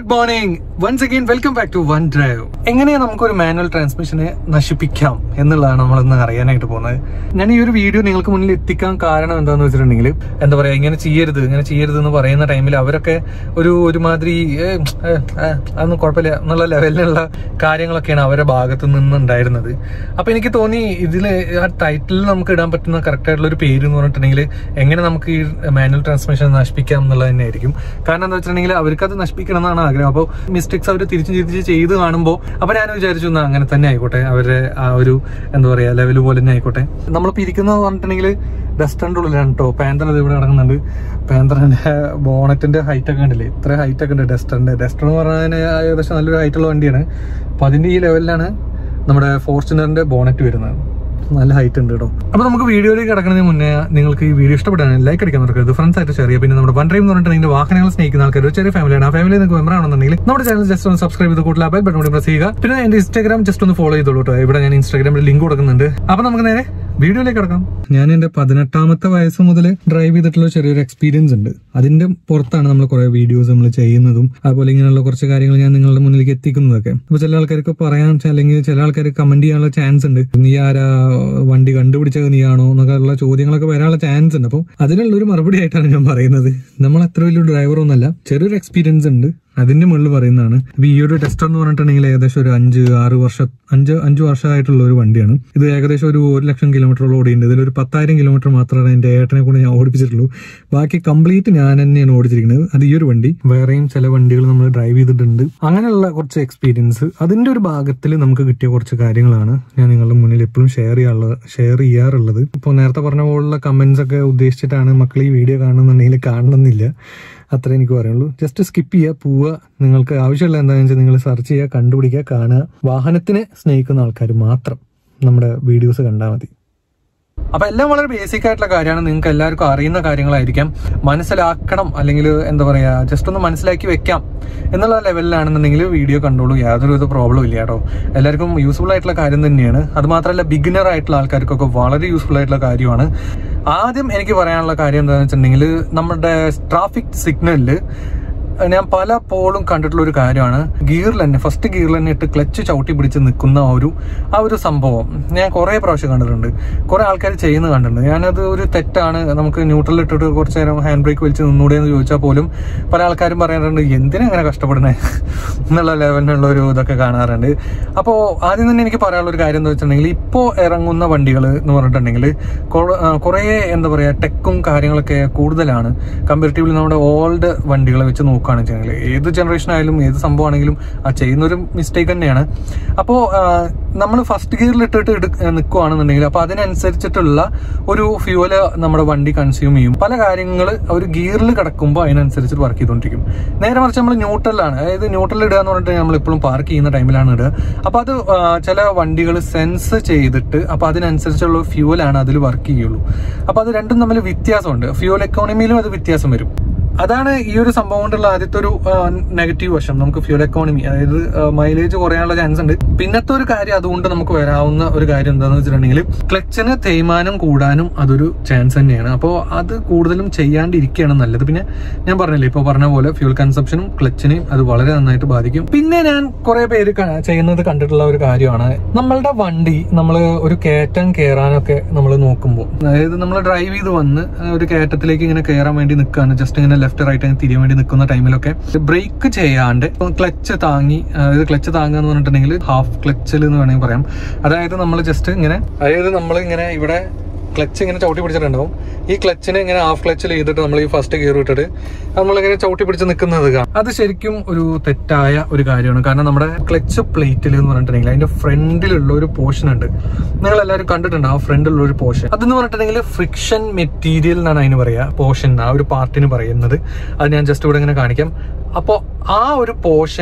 good morning once again welcome back to one drive എങ്ങനെയാ നമുക്കൊരു manual ട്രാൻസ്മിഷനെ നശിപ്പിക്കാം എന്നുള്ളതാണ് നമ്മൾ ഇന്ന് അറിയാനായിട്ട് പോകുന്നത് ഞാൻ ഈ ഒരു വീഡിയോ നിങ്ങൾക്ക് മുന്നിൽ എത്തിക്കാൻ കാരണം എന്താന്ന് വെച്ചിട്ടുണ്ടെങ്കിൽ എന്താ പറയാ ഇങ്ങനെ ചെയ്യരുത് ഇങ്ങനെ ചെയ്യരുത് എന്ന് പറയുന്ന ടൈമിൽ അവരൊക്കെ ഒരു ഒരുമാതിരി ഏ, ഏ, ഏ, അതൊന്നും കുഴപ്പമില്ല എന്നുള്ള ലെവലിലുള്ള കാര്യങ്ങളൊക്കെയാണ് അവരുടെ ഭാഗത്ത് നിന്നുണ്ടായിരുന്നത് അപ്പൊ എനിക്ക് തോന്നി ഇതിൽ ആ ടൈറ്റിൽ നമുക്ക് ഇടാൻ പറ്റുന്ന കറക്റ്റ് ആയിട്ടുള്ള ഒരു പേര് എന്ന് പറഞ്ഞിട്ടുണ്ടെങ്കിൽ എങ്ങനെ നമുക്ക് ഈ മാനുവൽ ട്രാൻസ്മിഷൻ നശിപ്പിക്കാം എന്നുള്ളത് തന്നെയായിരിക്കും കാരണം എന്താ വെച്ചിട്ടുണ്ടെങ്കിൽ അവർക്ക് അത് നശിപ്പിക്കണം എന്നാണ് ആഗ്രഹം അപ്പോൾ മിസ്റ്റേക്സ് അവർ തിരിച്ചു തിരിച്ച് ചെയ്ത് കാണുമ്പോൾ അപ്പൊ ഞാൻ വിചാരിച്ചു എന്നാ അങ്ങനെ തന്നെ ആയിക്കോട്ടെ അവരുടെ ആ ഒരു എന്താ പറയാ ലെവൽ പോലെ തന്നെ ആയിക്കോട്ടെ നമ്മളിപ്പോ ഇരിക്കുന്നത് പറഞ്ഞിട്ടുണ്ടെങ്കിൽ ഡസ്റ്ററിന്റെ ഉള്ളിലാണ് കേട്ടോ പാന്തർ ഇത് ഇവിടെ കിടക്കുന്നുണ്ട് പാന്തറിന്റെ ബോണറ്റിന്റെ ഹൈറ്റ് ഒക്കെ ഉണ്ടല്ലേ ഇത്ര ഹൈറ്റ് ഒക്കെ ഉണ്ട് ഡസ്റ്ററിന്റെ ഡസ്റ്റർ എന്ന് പറഞ്ഞാൽ ഏകദേശം നല്ലൊരു ഹൈറ്റ് ഉള്ള വണ്ടിയാണ് അപ്പൊ അതിന്റെ ഈ ലെവലിലാണ് നമ്മുടെ ഫോർച്യൂണറിന്റെ ബോണറ്റ് വരുന്നത് നല്ല ഹൈറ്റ് ഉണ്ട് കേട്ടോ അപ്പൊ നമുക്ക് വീഡിയോയിലേക്ക് കിടക്കുന്നതിന് മുന്നേ നിങ്ങൾക്ക് ഈ വീഡിയോ ഇഷ്ടപ്പെട്ടാണ് ലൈക്ക് അടിക്കാൻ നടക്കരുത് ഫ്രണ്ട്സ് ആയിട്ട് ഷെയർ ചെയ്യുക പിന്നെ നമ്മുടെ വൺ ഡ്രൈവ് എന്ന് പറഞ്ഞിട്ടുണ്ടെങ്കിൽ വാഹനങ്ങൾ സ്നേഹിക്കുന്ന ആൾക്കാർ ഒരു ചെറിയ ഫാമിലിയാണ് ആ ഫാമിലി നിങ്ങൾക്ക് മെമ്പർ ആണെന്നുണ്ടെങ്കിൽ നമ്മുടെ ചാനൽ ജസ്റ്റ് ഒന്ന് സബ്സ്ക്രൈബ് ചെയ്ത് കൂടുതൽ ബെൽ ബട്ടൺ കൂടി പ്രസ് ചെയ്യുക പിന്നെ എന്റെ ഇൻസ്റ്റാഗ്രാം ജസ്റ്റ് ഒന്ന് ഫോളോ ചെയ്തോളൂ കേട്ടോ ഇവിടെ ഞാൻ ഇൻസ്റ്റാഗ്രാമിൽ ലിങ്ക് കൊടുക്കുന്നുണ്ട് അപ്പൊ നമുക്ക് നേരെ വീഡിയോയിലേക്ക് കിടക്കാം ഞാൻ എന്റെ പതിനെട്ടാമത്തെ വയസ്സ് മുതൽ ഡ്രൈവ് ചെയ്തിട്ടുള്ള ചെറിയൊരു എക്സ്പീരിയൻസ് ഉണ്ട് അതിന്റെ പുറത്താണ് നമ്മൾ കുറെ വീഡിയോസ് നമ്മൾ ചെയ്യുന്നതും അതുപോലെ ഇങ്ങനെയുള്ള കുറച്ച് കാര്യങ്ങൾ ഞാൻ നിങ്ങളുടെ മുന്നിലേക്ക് എത്തിക്കുന്നതൊക്കെ അപ്പൊ ചില ആൾക്കാർക്ക് പറയാൻ ച- അല്ലെങ്കിൽ ചില ആൾക്കാർ കമന്റ് ചെയ്യാനുള്ള ചാൻസ് ഉണ്ട് നീ ആരാ വണ്ടി കണ്ടുപിടിച്ചത് നീയാണോ എന്നൊക്കെ ഉള്ള ചോദ്യങ്ങളൊക്കെ വരാനുള്ള ചാൻസ് ഉണ്ട് അപ്പോൾ അതിനുള്ള ഒരു മറുപടി ആയിട്ടാണ് ഞാൻ പറയുന്നത് നമ്മൾ അത്ര വലിയ ഡ്രൈവർ ഒന്നല്ല ചെറിയൊരു എക്സ്പീരിയൻസ് ഉണ്ട് അതിന്റെ മുകളിൽ പറയുന്നതാണ് ഇപ്പൊ ഈ ഒരു ടെസ്റ്റർ എന്ന് പറഞ്ഞിട്ടുണ്ടെങ്കിൽ ഏകദേശം ഒരു അഞ്ച് ആറ് വർഷം അഞ്ച് അഞ്ച് വർഷമായിട്ടുള്ള ഒരു വണ്ടിയാണ് ഇത് ഏകദേശം ഒരു ഒരു ലക്ഷം കിലോമീറ്ററോളം ഓടിയുണ്ട് ഇതിൽ ഒരു പത്തായിരം കിലോമീറ്റർ മാത്രമാണ് എന്റെ ഏട്ടനെ കൊണ്ട് ഞാൻ ഓടിപ്പിച്ചിട്ടുള്ളൂ ബാക്കി കംപ്ലീറ്റ് ഞാൻ തന്നെയാണ് ഓടിച്ചിരിക്കുന്നത് അത് ഈ ഒരു വണ്ടി വേറെയും ചില വണ്ടികൾ നമ്മൾ ഡ്രൈവ് ചെയ്തിട്ടുണ്ട് അങ്ങനെയുള്ള കുറച്ച് എക്സ്പീരിയൻസ് അതിന്റെ ഒരു ഭാഗത്തിൽ നമുക്ക് കിട്ടിയ കുറച്ച് കാര്യങ്ങളാണ് ഞാൻ നിങ്ങളുടെ മുന്നിൽ എപ്പോഴും ഷെയർ ചെയ്യാറുള്ളത് ഷെയർ ചെയ്യാറുള്ളത് ഇപ്പോൾ നേരത്തെ പറഞ്ഞ പോലുള്ള കമന്റ്സ് ഒക്കെ ഉദ്ദേശിച്ചിട്ടാണ് മക്കൾ ഈ വീഡിയോ കാണുന്നുണ്ടെങ്കിൽ കാണണമെന്നില്ല അത്രേ എനിക്ക് പറയുള്ളൂ ജസ്റ്റ് സ്കിപ്പ് ചെയ്യുക പോവുക നിങ്ങൾക്ക് ആവശ്യമുള്ള എന്താണെന്ന് വെച്ചാൽ നിങ്ങൾ സെർച്ച് ചെയ്യുക കണ്ടുപിടിക്കുക കാണുക വാഹനത്തിനെ സ്നേഹിക്കുന്ന ആൾക്കാർ മാത്രം നമ്മുടെ വീഡിയോസ് കണ്ടാൽ മതി അപ്പൊ എല്ലാം വളരെ ബേസിക് ആയിട്ടുള്ള കാര്യമാണ് നിങ്ങൾക്ക് എല്ലാവർക്കും അറിയുന്ന കാര്യങ്ങളായിരിക്കാം മനസ്സിലാക്കണം അല്ലെങ്കിൽ എന്താ പറയാ ജസ്റ്റ് ഒന്ന് മനസ്സിലാക്കി വെക്കാം എന്നുള്ള ലെവലിലാണെന്നുണ്ടെങ്കിൽ വീഡിയോ കണ്ടോളൂ യാതൊരു വിധ പ്രോബ്ലം ഇല്ല കേട്ടോ എല്ലാവർക്കും യൂസ്ഫുൾ ആയിട്ടുള്ള കാര്യം തന്നെയാണ് അത് മാത്രമല്ല ബിഗിനർ ആയിട്ടുള്ള ആൾക്കാർക്കൊക്കെ വളരെ യൂസ്ഫുൾ ആയിട്ടുള്ള കാര്യമാണ് ആദ്യം എനിക്ക് പറയാനുള്ള കാര്യം എന്താണെന്ന് വെച്ചിട്ടുണ്ടെങ്കിൽ നമ്മുടെ ട്രാഫിക് സിഗ്നലില് ഞാൻ പല പോളും കണ്ടിട്ടുള്ള ഒരു കാര്യമാണ് ഗിയറിൽ തന്നെ ഫസ്റ്റ് ഗിയറിൽ തന്നെ ഇട്ട് ക്ലച്ച് ചവിട്ടി പിടിച്ച് നിൽക്കുന്ന ആ ഒരു ആ ഒരു സംഭവം ഞാൻ കുറേ പ്രാവശ്യം കണ്ടിട്ടുണ്ട് കുറേ ആൾക്കാർ ചെയ്യുന്നത് കണ്ടിട്ടുണ്ട് ഞാനത് ഒരു തെറ്റാണ് നമുക്ക് ന്യൂട്രൽ ഇട്ടിട്ട് കുറച്ച് നേരം ഹാൻഡ് ബ്രേക്ക് വലിച്ച് നിന്നൂടെ എന്ന് ചോദിച്ചാൽ പോലും പല ആൾക്കാരും പറയാറുണ്ട് എന്തിനാ അങ്ങനെ കഷ്ടപ്പെടുന്നേ എന്നുള്ള ലെവലിനുള്ള ഒരു ഇതൊക്കെ കാണാറുണ്ട് അപ്പോൾ ആദ്യം തന്നെ എനിക്ക് പറയാനുള്ള ഒരു കാര്യം എന്താ വെച്ചിട്ടുണ്ടെങ്കിൽ ഇപ്പോൾ ഇറങ്ങുന്ന വണ്ടികൾ എന്ന് പറഞ്ഞിട്ടുണ്ടെങ്കിൽ കൊ- ആ, കുറേ എന്താ പറയുക ടെക്കും കാര്യങ്ങളൊക്കെ കൂടുതലാണ് കമ്പാരിറ്റീവ്ലി നമ്മുടെ ഓൾഡ് വണ്ടികളെ വെച്ച് നോക്കുകയാണെന്ന് വെച്ചാൽ ഏത് ജനറേഷൻ ആയാലും ഏത് സംഭവമാണെങ്കിലും ആ ചെയ്യുന്നൊരു മിസ്റ്റേക്ക് തന്നെയാണ് അപ്പോൾ നമ്മൾ ഫസ്റ്റ് ഗിയറിൽ ഇട്ടിട്ട് നിൽക്കുകയാണെന്നുണ്ടെങ്കിൽ അപ്പോൾ അതിനനുസരിച്ചിട്ടുള്ള ഒരു ഫ്യൂവല് നമ്മുടെ വണ്ടി കൺസ്യൂം ചെയ്യും പല കാര്യങ്ങൾ ഒരു ഗിയറിൽ കിടക്കുമ്പോൾ അതിനനുസരിച്ച് വർക്ക് ചെയ്തുകൊണ്ടിരിക്കും നേരെ മറിച്ച് നമ്മൾ ന്യൂട്രലാണ് അതായത് ന്യൂട്രൽ ഇടുക എന്ന് പറഞ്ഞിട്ട് നമ്മൾ എപ്പോഴും പാർക്ക് ചെയ്യുന്ന ടൈമിലാണ് ഇടുക അപ്പോൾ അത് ആ, ചില വണ്ടികൾ സെൻസ് ചെയ്തിട്ട് അപ്പോൾ അതിനനുസരിച്ചുള്ള ഫ്യൂവലാണ് അതിൽ വർക്ക് ചെയ്യുള്ളൂ അപ്പോൾ അത് രണ്ടും തമ്മിൽ വ്യത്യാസമുണ്ട് ഫ്യൂവൽ എക്കോണമിയിലും അത് വ്യത്യാസം വരും അതാണ് ഈ ഒരു സംഭവം കൊണ്ടുള്ള ആദ്യത്തെ ഒരു നെഗറ്റീവ് വശം നമുക്ക് ഫ്യൂൽ എക്കോണമി അതായത് മൈലേജ് കുറയാനുള്ള ചാൻസ് ഉണ്ട് പിന്നത്തെ ഒരു കാര്യം അതുകൊണ്ട് നമുക്ക് വരാവുന്ന ഒരു കാര്യം എന്താണെന്ന് വെച്ചിട്ടുണ്ടെങ്കിൽ ക്ലച്ചിന് തേയ്മാനം കൂടാനും അതൊരു ചാൻസ് തന്നെയാണ് അപ്പോൾ അത് കൂടുതലും ചെയ്യാണ്ടിരിക്കുകയാണ് നല്ലത് പിന്നെ ഞാൻ പറഞ്ഞില്ലേ ഇപ്പോൾ പറഞ്ഞ പോലെ ഫ്യൂൽ കൺസപ്ഷനും ക്ലച്ചിനെയും അത് വളരെ നന്നായിട്ട് ബാധിക്കും പിന്നെ ഞാൻ കുറെ പേര് ക- ചെയ്യുന്നത് കണ്ടിട്ടുള്ള ഒരു കാര്യമാണ് നമ്മളുടെ വണ്ടി നമ്മൾ ഒരു കയറ്റം കയറാനൊക്കെ നമ്മൾ നോക്കുമ്പോൾ അതായത് നമ്മൾ ഡ്രൈവ് ചെയ്ത് വന്ന് ഒരു കയറ്റത്തിലേക്ക് ഇങ്ങനെ കയറാൻ വേണ്ടി നിൽക്കുകയാണ് ജസ്റ്റ് ഇങ്ങനെ ലെഫ്റ്റ് റൈറ്റ് അങ്ങനെ തിരിയാൻ വേണ്ടി നിൽക്കുന്ന ടൈമിലൊക്കെ ബ്രേക്ക് ചെയ്യാണ്ട് ക്ലച്ച് താങ്ങി അതായത് ക്ലച്ച് താങ്ങുക എന്ന് പറഞ്ഞിട്ടുണ്ടെങ്കിൽ ഹാഫ് ക്ലച്ചിൽ എന്ന് വേണമെങ്കിൽ പറയാം അതായത് നമ്മൾ ജസ്റ്റ് ഇങ്ങനെ അതായത് നമ്മൾ ഇങ്ങനെ ഇവിടെ ക്ലച്ച് ഇങ്ങനെ ചവിട്ടി പിടിച്ചിട്ടുണ്ടാവും ഈ ക്ലച്ചിനെ ഇങ്ങനെ ഹാഫ് ക്ലച്ചിൽ ചെയ്തിട്ട് നമ്മൾ ഈ ഫസ്റ്റ് ഗിയർ ഇട്ടിട്ട് നമ്മളിങ്ങനെ ചവിട്ടി പിടിച്ച് നിൽക്കുന്നത് കാണാം അത് ശരിക്കും ഒരു തെറ്റായ ഒരു കാര്യമാണ് കാരണം നമ്മുടെ ക്ലച്ച് പ്ലേറ്റിൽ എന്ന് പറഞ്ഞിട്ടുണ്ടെങ്കിൽ അതിന്റെ ഫ്രണ്ടിലുള്ള ഒരു പോർഷൻ ഉണ്ട് നിങ്ങൾ എല്ലാവരും കണ്ടിട്ടുണ്ട് ആ ഫ്രണ്ടിലുള്ള ഒരു പോർഷൻ അതെന്ന് പറഞ്ഞിട്ടുണ്ടെങ്കിൽ ഫ്രിക്ഷൻ മെറ്റീരിയൽ എന്നാണ് അതിന് പറയുക പോർഷൻ ആ ഒരു പാർട്ടിന് പറയുന്നത് അത് ഞാൻ ജസ്റ്റ് ഇവിടെ ഇങ്ങനെ കാണിക്കാം അപ്പോൾ ആ ഒരു പോർഷനെ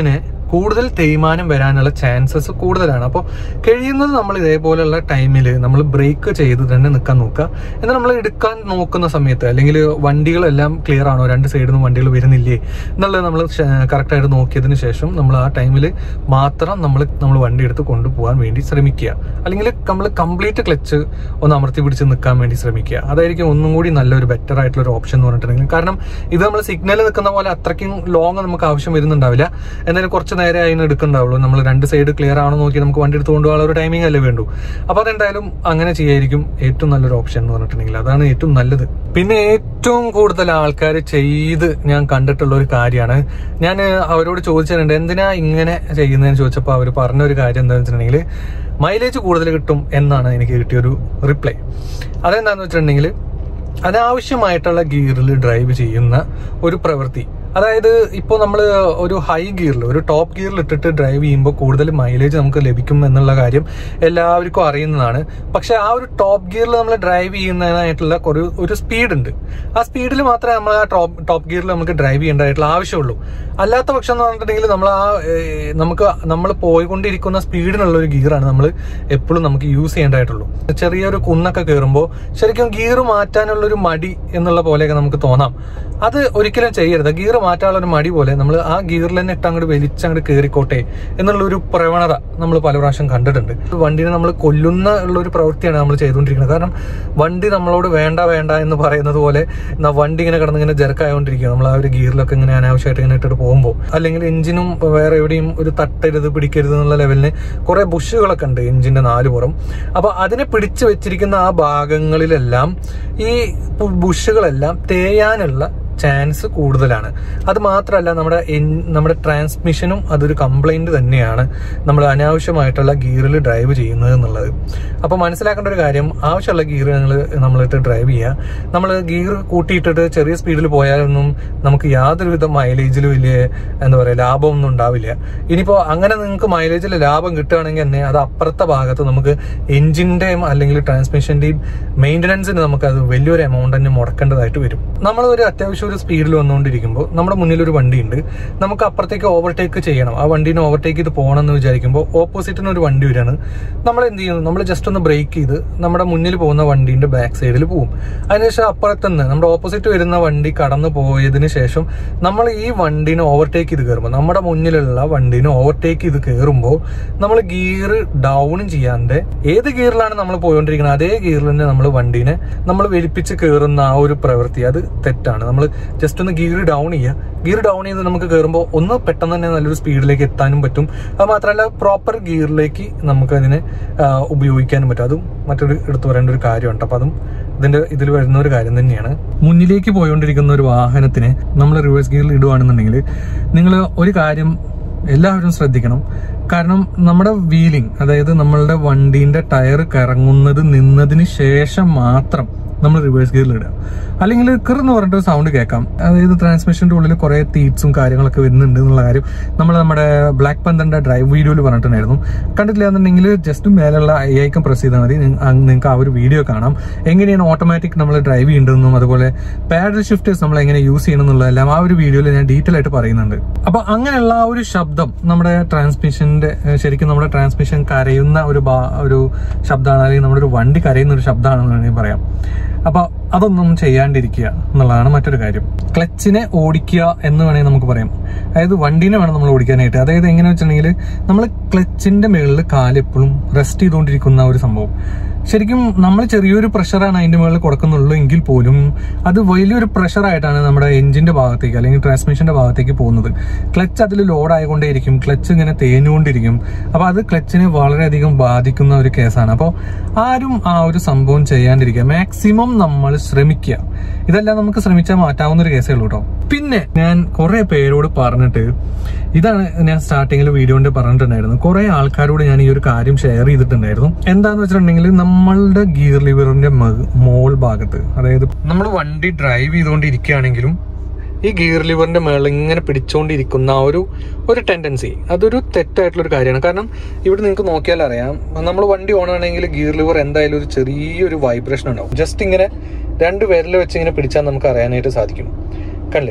കൂടുതൽ തേയ്മാനം വരാനുള്ള ചാൻസസ് കൂടുതലാണ് അപ്പോൾ കഴിയുന്നത് നമ്മൾ ഇതേപോലെയുള്ള ടൈമിൽ നമ്മൾ ബ്രേക്ക് ചെയ്ത് തന്നെ നിൽക്കാൻ നോക്കുക എന്നാൽ നമ്മൾ എടുക്കാൻ നോക്കുന്ന സമയത്ത് അല്ലെങ്കിൽ വണ്ടികളെല്ലാം ക്ലിയർ ആണോ രണ്ട് സൈഡിൽ നിന്ന് വണ്ടികൾ വരുന്നില്ലേ എന്നുള്ളത് നമ്മൾ കറക്റ്റായിട്ട് നോക്കിയതിന് ശേഷം നമ്മൾ ആ ടൈമിൽ മാത്രം നമ്മൾ നമ്മൾ വണ്ടി എടുത്ത് കൊണ്ടുപോകാൻ വേണ്ടി ശ്രമിക്കുക അല്ലെങ്കിൽ നമ്മൾ കംപ്ലീറ്റ് ക്ലച്ച് ഒന്ന് അമർത്തി പിടിച്ച് നിൽക്കാൻ വേണ്ടി ശ്രമിക്കുക അതായിരിക്കും ഒന്നും കൂടി നല്ലൊരു ബെറ്റർ ആയിട്ടുള്ള ഒരു ഓപ്ഷൻ എന്ന് പറഞ്ഞിട്ടുണ്ടെങ്കിൽ കാരണം ഇത് നമ്മൾ സിഗ്നൽ നിൽക്കുന്ന പോലെ അത്രയ്ക്കും ലോങ് നമുക്ക് ആവശ്യം വരുന്നുണ്ടാവില്ല എന്തായാലും കുറച്ച് നേരെ അതിന് എടുക്കുന്നുണ്ടാവുള്ളൂ നമ്മൾ രണ്ട് സൈഡ് ക്ലിയർ ആണോ നോക്കി നമുക്ക് വണ്ടി എടുത്ത് കൊണ്ടുപോകാനുള്ള ഒരു ടൈമിംഗ് അല്ലേ വേണ്ടു അപ്പൊ അതെന്തായാലും അങ്ങനെ ചെയ്യായിരിക്കും ഏറ്റവും നല്ലൊരു ഓപ്ഷൻ എന്ന് പറഞ്ഞിട്ടുണ്ടെങ്കിൽ അതാണ് ഏറ്റവും നല്ലത് പിന്നെ ഏറ്റവും കൂടുതൽ ആൾക്കാർ ചെയ്ത് ഞാൻ കണ്ടിട്ടുള്ള ഒരു കാര്യമാണ് ഞാൻ അവരോട് ചോദിച്ചിട്ടുണ്ട് എന്തിനാ ഇങ്ങനെ ചെയ്യുന്നതെന്ന് ചോദിച്ചപ്പോൾ അവർ പറഞ്ഞ ഒരു കാര്യം എന്താണെന്ന് വെച്ചിട്ടുണ്ടെങ്കിൽ മൈലേജ് കൂടുതൽ കിട്ടും എന്നാണ് എനിക്ക് കിട്ടിയൊരു റിപ്ലൈ അതെന്താണെന്ന് വെച്ചിട്ടുണ്ടെങ്കിൽ അനാവശ്യമായിട്ടുള്ള ഗിയറിൽ ഡ്രൈവ് ചെയ്യുന്ന ഒരു പ്രവൃത്തി അതായത് ഇപ്പോൾ നമ്മൾ ഒരു ഹൈ ഗിയറിൽ ഒരു ടോപ്പ് ഗിയറിൽ ഇട്ടിട്ട് ഡ്രൈവ് ചെയ്യുമ്പോൾ കൂടുതൽ മൈലേജ് നമുക്ക് ലഭിക്കും എന്നുള്ള കാര്യം എല്ലാവർക്കും അറിയുന്നതാണ് പക്ഷെ ആ ഒരു ടോപ്പ് ഗിയറിൽ നമ്മൾ ഡ്രൈവ് ചെയ്യുന്നതിനായിട്ടുള്ള ഒരു ഒരു സ്പീഡ് ഉണ്ട് ആ സ്പീഡിൽ മാത്രമേ നമ്മൾ ആ ടോപ്പ് ടോപ്പ് ഗിയറിൽ നമുക്ക് ഡ്രൈവ് ചെയ്യേണ്ടതായിട്ടുള്ള ആവശ്യമുള്ളൂ അല്ലാത്ത പക്ഷം എന്ന് പറഞ്ഞിട്ടുണ്ടെങ്കിൽ നമ്മൾ ആ ഏഹ്, നമുക്ക് നമ്മൾ പോയിക്കൊണ്ടിരിക്കുന്ന സ്പീഡിനുള്ള ഒരു ഗിയറാണ് നമ്മൾ എപ്പോഴും നമുക്ക് യൂസ് ചെയ്യേണ്ടതായിട്ടുള്ളൂ ചെറിയൊരു കുന്നൊക്കെ കയറുമ്പോൾ ശരിക്കും ഗിയർ മാറ്റാനുള്ള ഒരു മടി എന്നുള്ള പോലെയൊക്കെ നമുക്ക് തോന്നാം അത് ഒരിക്കലും ചെയ്യരുത് ഗിയർ മാറ്റാനുള്ള ഒരു മടി പോലെ നമ്മൾ ആ ഗിയറിൽ തന്നെ ഇട്ട് അങ്ങോട്ട് വലിച്ചങ്ങോട്ട് കയറിക്കോട്ടെ എന്നുള്ള ഒരു പ്രവണത നമ്മൾ പല പ്രാവശ്യം കണ്ടിട്ടുണ്ട് വണ്ടിനെ നമ്മൾ കൊല്ലുന്ന ഉള്ള ഒരു പ്രവൃത്തിയാണ് നമ്മൾ ചെയ്തുകൊണ്ടിരിക്കുന്നത് കാരണം വണ്ടി നമ്മളോട് വേണ്ട വേണ്ട എന്ന് പറയുന്നത് പോലെ ന- വണ്ടി ഇങ്ങനെ കിടന്ന് ഇങ്ങനെ ജെർക്കായോണ്ടിരിക്കുക നമ്മൾ ആ ഒരു ഗിയറിലൊക്കെ ഇങ്ങനെ അനാവശ്യമായിട്ട് ഇങ്ങനെ ഇട്ടിട്ട് പോകുമ്പോൾ അല്ലെങ്കിൽ എഞ്ചിനും വേറെ എവിടെയും ഒരു തട്ടരുത് പിടിക്കരുത് എന്നുള്ള ലെവലിന് കുറെ ബുഷുകളൊക്കെ ഉണ്ട് എഞ്ചിന്റെ നാല് പുറം അപ്പൊ അതിനെ പിടിച്ചു വെച്ചിരിക്കുന്ന ആ ഭാഗങ്ങളിലെല്ലാം ഈ ബു- ബുഷുകളെല്ലാം തേയാനുള്ള ചാൻസ് കൂടുതലാണ് അത് മാത്രമല്ല നമ്മുടെ എൻ- നമ്മുടെ ട്രാൻസ്മിഷനും അതൊരു കംപ്ലൈന്റ് തന്നെയാണ് നമ്മൾ അനാവശ്യമായിട്ടുള്ള ഗിയറിൽ ഡ്രൈവ് ചെയ്യുന്നത് എന്നുള്ളത് അപ്പോൾ മനസ്സിലാക്കേണ്ട ഒരു കാര്യം ആവശ്യമുള്ള ഗിയർ ഞങ്ങൾ നമ്മളിട്ട് ഡ്രൈവ് ചെയ്യുക നമ്മൾ ഗിയർ കൂട്ടിയിട്ടിട്ട് ചെറിയ സ്പീഡിൽ പോയാലൊന്നും നമുക്ക് യാതൊരുവിധ മൈലേജിൽ വലിയ എന്താ പറയുക ലാഭമൊന്നും ഉണ്ടാവില്ല ഇനിയിപ്പോൾ അങ്ങനെ നിങ്ങൾക്ക് മൈലേജിൽ ലാഭം കിട്ടുകയാണെങ്കിൽ തന്നെ അത് അപ്പുറത്തെ ഭാഗത്ത് നമുക്ക് എഞ്ചിന്റെയും അല്ലെങ്കിൽ ട്രാൻസ്മിഷന്റെയും മെയിൻ്റനൻസിന് നമുക്ക് അത് വലിയൊരു എമൗണ്ട് തന്നെ മുടക്കേണ്ടതായിട്ട് വരും നമ്മൾ ഒരു അത്യാവശ്യം ഒരു സ്പീഡിൽ വന്നുകൊണ്ടിരിക്കുമ്പോൾ നമ്മുടെ മുന്നിൽ ഒരു വണ്ടിയുണ്ട് നമുക്ക് അപ്പുറത്തേക്ക് ഓവർടേക്ക് ചെയ്യണം ആ വണ്ടീനെ ഓവർടേക്ക് ചെയ്ത് പോകണം എന്ന് വിചാരിക്കുമ്പോൾ ഓപ്പോസിറ്റിന് ഒരു വണ്ടി വരികയാണ് നമ്മൾ എന്ത് ചെയ്യുന്നു നമ്മൾ ജസ്റ്റ് ഒന്ന് ബ്രേക്ക് ചെയ്ത് നമ്മുടെ മുന്നിൽ പോകുന്ന വണ്ടീന്റെ ബാക്ക് സൈഡിൽ പോകും അതിനുശേഷം അപ്പുറത്തുനിന്ന് നമ്മുടെ ഓപ്പോസിറ്റ് വരുന്ന വണ്ടി കടന്നു പോയതിന് ശേഷം നമ്മൾ ഈ വണ്ടീനെ ഓവർടേക്ക് ചെയ്ത് കയറുമ്പോൾ നമ്മുടെ മുന്നിലുള്ള വണ്ടീനെ ഓവർടേക്ക് ചെയ്ത് കയറുമ്പോൾ നമ്മൾ ഗിയർ ഡൗൺ ചെയ്യാണ്ട് ഏത് ഗിയറിലാണ് നമ്മൾ പോയിക്കൊണ്ടിരിക്കുന്നത് അതേ ഗിയറിൽ തന്നെ നമ്മൾ വണ്ടീനെ നമ്മൾ വലിപ്പിച്ച് കയറുന്ന ആ ഒരു പ്രവൃത്തി അത് തെറ്റാണ് നമ്മൾ ജസ്റ്റ് ഒന്ന് ഗിയർ ഡൗൺ ചെയ്യുക ഗിയർ ഡൗൺ ചെയ്ത് നമുക്ക് കയറുമ്പോൾ ഒന്ന് പെട്ടെന്ന് തന്നെ നല്ലൊരു സ്പീഡിലേക്ക് എത്താനും പറ്റും അത് മാത്രമല്ല പ്രോപ്പർ ഗിയറിലേക്ക് നമുക്ക് അതിനെ ആ, ഉപയോഗിക്കാനും പറ്റും അതും മറ്റൊരു എടുത്തു പറയേണ്ട ഒരു കാര്യമുണ്ട് അപ്പൊ അതും ഇതിന്റെ ഇതിൽ വരുന്ന ഒരു കാര്യം തന്നെയാണ് മുന്നിലേക്ക് പോയോണ്ടിരിക്കുന്ന ഒരു വാഹനത്തിന് നമ്മൾ റിവേഴ്സ് ഗിയറിൽ ഇടുവാണെന്നുണ്ടെങ്കിൽ നിങ്ങൾ ഒരു കാര്യം എല്ലാവരും ശ്രദ്ധിക്കണം കാരണം നമ്മുടെ വീലിംഗ് അതായത് നമ്മളുടെ വണ്ടീന്റെ ടയർ കറങ്ങുന്നത് നിന്നതിന് ശേഷം മാത്രം നമ്മൾ റിവേഴ്സ് ഗിയറിൽ ഇടുക അല്ലെങ്കിൽ കിർ എന്ന് പറഞ്ഞിട്ട് ഒരു സൗണ്ട് കേൾക്കാം അതായത് ട്രാൻസ്മിഷന്റെ ഉള്ളിൽ കുറെ തീറ്റ്സും കാര്യങ്ങളൊക്കെ വരുന്നുണ്ട് എന്നുള്ള കാര്യം നമ്മൾ നമ്മുടെ ബ്ലാക്ക് പന്തറിന്റെ ഡ്രൈവ് വീഡിയോയിൽ പറഞ്ഞിട്ടുണ്ടായിരുന്നു കണ്ടിട്ടില്ല എന്നുണ്ടെങ്കിൽ ജസ്റ്റ് മേലുള്ള ഐ ഐക്കം പ്രസ് ചെയ്താൽ മതി നിങ്ങൾക്ക് ആ ഒരു വീഡിയോ കാണാം എങ്ങനെയാണ് ഓട്ടോമാറ്റിക് നമ്മൾ ഡ്രൈവ് ചെയ്യേണ്ടതെന്നും അതുപോലെ പാഡൽ ഷിഫ്റ്റേഴ്സ് നമ്മൾ എങ്ങനെ യൂസ് ചെയ്യണം എന്നുള്ളതെല്ലാം ആ ഒരു വീഡിയോയിൽ ഞാൻ ഡീറ്റെയിൽ ആയിട്ട് പറയുന്നുണ്ട് അപ്പൊ അങ്ങനെയുള്ള ആ ഒരു ശബ്ദം നമ്മുടെ ട്രാൻസ്മിഷന്റെ ഏഹ് ശരിക്കും നമ്മുടെ ട്രാൻസ്മിഷൻ കരയുന്ന ഒരു ബാ- ഒരു ശബ്ദമാണ് അല്ലെങ്കിൽ നമ്മുടെ ഒരു വണ്ടി കരയുന്ന ഒരു ശബ്ദമാണെന്ന് വേണമെങ്കിൽ പറയാം അപ്പൊ അതൊന്നും ചെയ്യാണ്ടിരിക്കുക എന്നുള്ളതാണ് മറ്റൊരു കാര്യം ക്ലച്ചിനെ ഓടിക്കുക എന്ന് വേണമെങ്കിൽ നമുക്ക് പറയാം അതായത് വണ്ടീനെ വേണം നമ്മൾ ഓടിക്കാനായിട്ട് അതായത് എങ്ങനെ വെച്ചിട്ടുണ്ടെങ്കിൽ നമ്മൾ ക്ലച്ചിന്റെ മുകളിൽ കാലെപ്പോഴും റെസ്റ്റ് ചെയ്തുകൊണ്ടിരിക്കുന്ന ഒരു സംഭവം ശരിക്കും നമ്മൾ ചെറിയൊരു പ്രഷറാണ് അതിന്റെ മുകളിൽ കൊടുക്കുന്നുള്ളൂ എങ്കിൽ പോലും അത് വലിയൊരു പ്രഷറായിട്ടാണ് നമ്മുടെ എഞ്ചിന്റെ ഭാഗത്തേക്ക് അല്ലെങ്കിൽ ട്രാൻസ്മിഷന്റെ ഭാഗത്തേക്ക് പോകുന്നത് ക്ലച്ച് അതിൽ ലോഡ് ആയിക്കൊണ്ടേയിരിക്കും ക്ലച്ച് ഇങ്ങനെ തേഞ്ഞുകൊണ്ടിരിക്കും അപ്പൊ അത് ക്ലച്ചിനെ വളരെയധികം ബാധിക്കുന്ന ഒരു കേസാണ് അപ്പോൾ ആരും ആ ഒരു സംഭവം ചെയ്യാണ്ടിരിക്കുക മാക്സിമം നമ്മൾ ശ്രമിക്കുക ഇതെല്ലാം നമുക്ക് ശ്രമിച്ചാൽ മാറ്റാവുന്ന ഒരു കേസേ ഉള്ളൂ കേട്ടോ പിന്നെ ഞാൻ കുറെ പേരോട് പറഞ്ഞിട്ട് ഇതാണ് ഞാൻ സ്റ്റാർട്ടിങ്ങിൽ വീഡിയോന്റെ പറഞ്ഞിട്ടുണ്ടായിരുന്നു കുറെ ആൾക്കാരോട് ഞാൻ ഈ ഒരു കാര്യം ഷെയർ ചെയ്തിട്ടുണ്ടായിരുന്നു എന്താന്ന് വെച്ചിട്ടുണ്ടെങ്കിൽ നമ്മളുടെ ഗിയർ ലിവറിന്റെ മോൾ ഭാഗത്ത് അതായത് നമ്മൾ വണ്ടി ഡ്രൈവ് ചെയ്തുകൊണ്ടിരിക്കുകയാണെങ്കിലും ഈ ഗിയർ ലിവറിന്റെ മേളിൽ ഇങ്ങനെ പിടിച്ചുകൊണ്ടിരിക്കുന്ന ആ ഒരു ഒരു ടെൻഡൻസി അതൊരു തെറ്റായിട്ടുള്ള ഒരു കാര്യമാണ് കാരണം ഇവിടെ നിങ്ങൾക്ക് നോക്കിയാൽ അറിയാം നമ്മൾ വണ്ടി ഓൺ ആണെങ്കിൽ ഗിയർ ലിവർ എന്തായാലും ഒരു ചെറിയൊരു വൈബ്രേഷൻ ഉണ്ടാവും ജസ്റ്റ് ഇങ്ങനെ രണ്ട് വിരൽ വെച്ച് ഇങ്ങനെ പിടിച്ചാൽ നമുക്ക് അറിയാനായിട്ട് സാധിക്കും കണ്ടേ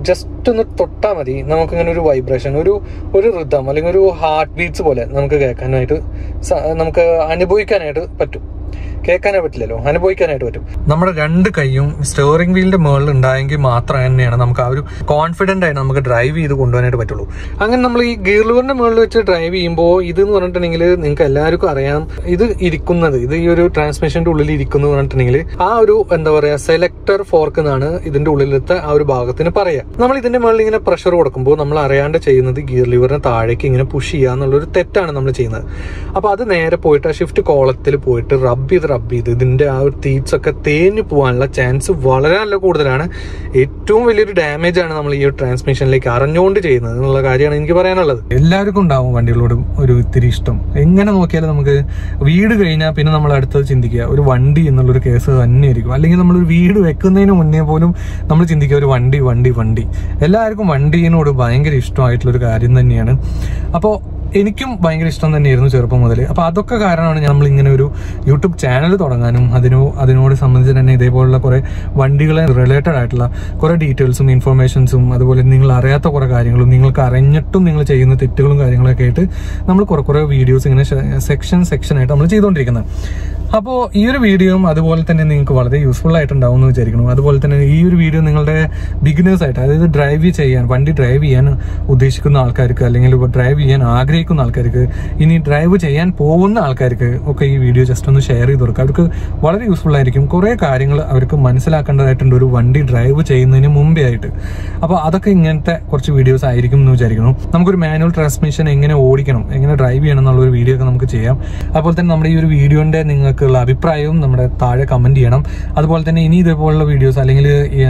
ജസ്റ്റ് ഒന്ന് തൊട്ടാൽ മതി നമുക്കിങ്ങനെ ഒരു വൈബ്രേഷൻ ഒരു ഒരു ഋതം അല്ലെങ്കിൽ ഒരു ഹാർട്ട് ബീറ്റ്സ് പോലെ നമുക്ക് കേൾക്കാനായിട്ട് സ- നമുക്ക് അനുഭവിക്കാനായിട്ട് പറ്റും കേൾക്കാനേ പറ്റില്ലല്ലോ അനുഭവിക്കാനായിട്ട് പറ്റും നമ്മുടെ രണ്ട് കൈയും സ്റ്റെയറിംഗ് വീലിന്റെ മുകളിൽ ഉണ്ടായെങ്കിൽ മാത്രം തന്നെയാണ് നമുക്ക് ആ ഒരു കോൺഫിഡന്റ് ആയിട്ട് നമുക്ക് ഡ്രൈവ് ചെയ്ത് കൊണ്ടുപോകാനായിട്ട് പറ്റുള്ളൂ അങ്ങനെ നമ്മൾ ഈ ഗിയർ ലിവറിന്റെ മുകളിൽ വെച്ച് ഡ്രൈവ് ചെയ്യുമ്പോൾ ഇത് എന്ന് പറഞ്ഞിട്ടുണ്ടെങ്കിൽ നിങ്ങൾക്ക് എല്ലാവർക്കും അറിയാം ഇത് ഇരിക്കുന്നത് ഇത് ഈ ഒരു ട്രാൻസ്മിഷന്റെ ഉള്ളിൽ ഇരിക്കുന്നു എന്ന് പറഞ്ഞിട്ടുണ്ടെങ്കിൽ ആ ഒരു എന്താ പറയാ സെലക്ടർ ഫോർക്ക് എന്നാണ് ഇതിന്റെ ഉള്ളിലത്തെ ആ ഒരു ഭാഗത്തിന് പറയാ നമ്മൾ ഇതിന്റെ മുകളിൽ ഇങ്ങനെ പ്രഷർ കൊടുക്കുമ്പോൾ നമ്മൾ അറിയാണ്ട് ചെയ്യുന്നത് ഗിയർ ലിവറിനെ താഴേക്ക് ഇങ്ങനെ പുഷ് ചെയ്യുക എന്നുള്ളൊരു തെറ്റാണ് നമ്മൾ ചെയ്യുന്നത് അപ്പൊ അത് നേരെ പോയിട്ട് ആ ഷിഫ്റ്റ് കോളത്തിൽ പോയിട്ട് റബ്ബ് ചെയ്ത് റബ്ബ് ചെയ്ത് ഇതിന്റെ ആ ഒരു തീറ്റ്സ് ഒക്കെ തേഞ്ഞു പോകാനുള്ള ചാൻസ് വളരെ നല്ല കൂടുതലാണ് ഏറ്റവും വലിയൊരു ഡാമേജ് ആണ് നമ്മൾ ഈ ഒരു ട്രാൻസ്മിഷനിലേക്ക് അറിഞ്ഞുകൊണ്ട് ചെയ്യുന്നത് എന്നുള്ള കാര്യമാണ് എനിക്ക് പറയാനുള്ളത് എല്ലാവർക്കും ഉണ്ടാവും വണ്ടികളോട് ഒരു ഇത്തിരി ഇഷ്ടം എങ്ങനെ നോക്കിയാലും നമുക്ക് വീട് കഴിഞ്ഞാൽ പിന്നെ നമ്മൾ അടുത്തത് ചിന്തിക്കുക ഒരു വണ്ടി എന്നുള്ളൊരു കേസ് തന്നെയായിരിക്കും അല്ലെങ്കിൽ നമ്മൾ ഒരു വീട് വെക്കുന്നതിന് മുന്നേ പോലും നമ്മൾ ചിന്തിക്കുക ഒരു വണ്ടി വണ്ടി വണ്ടി എല്ലാവർക്കും വണ്ടീനോട് ഭയങ്കര ഇഷ്ടമായിട്ടുള്ള ഒരു കാര്യം തന്നെയാണ് അപ്പോൾ എനിക്കും ഭയങ്കര ഇഷ്ടം തന്നെയായിരുന്നു ചെറുപ്പം മുതൽ അപ്പൊ അതൊക്കെ കാരണമാണ് നമ്മൾ ഇങ്ങനെ ഒരു യൂട്യൂബ് ചാനൽ തുടങ്ങാനും അതിനോ അതിനോട് സംബന്ധിച്ച് തന്നെ ഇതേപോലുള്ള കുറെ വണ്ടികളെ റിലേറ്റഡ് ആയിട്ടുള്ള കുറെ ഡീറ്റെയിൽസും ഇൻഫർമേഷൻസും അതുപോലെ നിങ്ങൾ അറിയാത്ത കുറെ കാര്യങ്ങളും നിങ്ങൾക്ക് അറിഞ്ഞിട്ടും നിങ്ങൾ ചെയ്യുന്ന തെറ്റുകളും കാര്യങ്ങളൊക്കെ ആയിട്ട് നമ്മൾ കുറെ കുറെ വീഡിയോസ് ഇങ്ങനെ സെക്ഷൻ സെക്ഷൻ ആയിട്ട് നമ്മൾ ചെയ്തുകൊണ്ടിരിക്കുന്നത് അപ്പോൾ ഈ ഒരു വീഡിയോയും അതുപോലെ തന്നെ നിങ്ങൾക്ക് വളരെ യൂസ്ഫുൾ ആയിട്ടുണ്ടാവും എന്ന് വിചാരിക്കണം അതുപോലെ തന്നെ ഈ ഒരു വീഡിയോ നിങ്ങളുടെ ബിഗിനേഴ്സ് ആയിട്ട് അതായത് ഡ്രൈവ് ചെയ്യാൻ വണ്ടി ഡ്രൈവ് ചെയ്യാൻ ഉദ്ദേശിക്കുന്ന ആൾക്കാർക്ക് അല്ലെങ്കിൽ ഡ്രൈവ് ചെയ്യാൻ ആഗ്രഹിക്കുന്ന ആൾക്കാർക്ക് ഇനി ഡ്രൈവ് ചെയ്യാൻ പോകുന്ന ആൾക്കാർക്ക് ഒക്കെ ഈ വീഡിയോ ജസ്റ്റ് ഒന്ന് ഷെയർ ചെയ്ത് കൊടുക്കുക അവർക്ക് വളരെ യൂസ്ഫുൾ ആയിരിക്കും കുറേ കാര്യങ്ങൾ അവർക്ക് മനസ്സിലാക്കേണ്ടതായിട്ടുണ്ട് ഒരു വണ്ടി ഡ്രൈവ് ചെയ്യുന്നതിന് മുമ്പേ ആയിട്ട് അപ്പോൾ അതൊക്കെ ഇങ്ങനത്തെ കുറച്ച് വീഡിയോസ് ആയിരിക്കും എന്ന് വിചാരിക്കുന്നു നമുക്കൊരു മാനുവൽ ട്രാൻസ്മിഷൻ എങ്ങനെ ഓടിക്കണം എങ്ങനെ ഡ്രൈവ് ചെയ്യണം എന്നുള്ള ഒരു വീഡിയോ ഒക്കെ നമുക്ക് ചെയ്യാം അതുപോലെ തന്നെ നമ്മുടെ ഈ ഒരു വീഡിയോന്റെ നിങ്ങൾക്കുള്ള അഭിപ്രായവും നമ്മുടെ താഴെ കമന്റ് ചെയ്യണം അതുപോലെ തന്നെ ഇനി ഇതേപോലുള്ള വീഡിയോസ് അല്ലെങ്കിൽ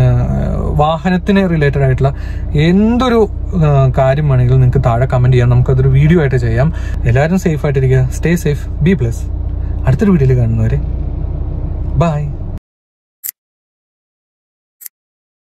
വാഹനത്തിന് റിലേറ്റഡ് ആയിട്ടുള്ള എന്തൊരു ആ, കാര്യം വേണമെങ്കിലും നിങ്ങൾക്ക് താഴെ കമന്റ് ചെയ്യാം നമുക്കതൊരു വീഡിയോ ആയിട്ട് ചെയ്യാം എല്ലാവരും സേഫ് ആയിട്ടിരിക്കുക സ്റ്റേ സേഫ് ബി പ്ലസ് അടുത്തൊരു വീഡിയോയിൽ കാണുന്നവരെ ബൈ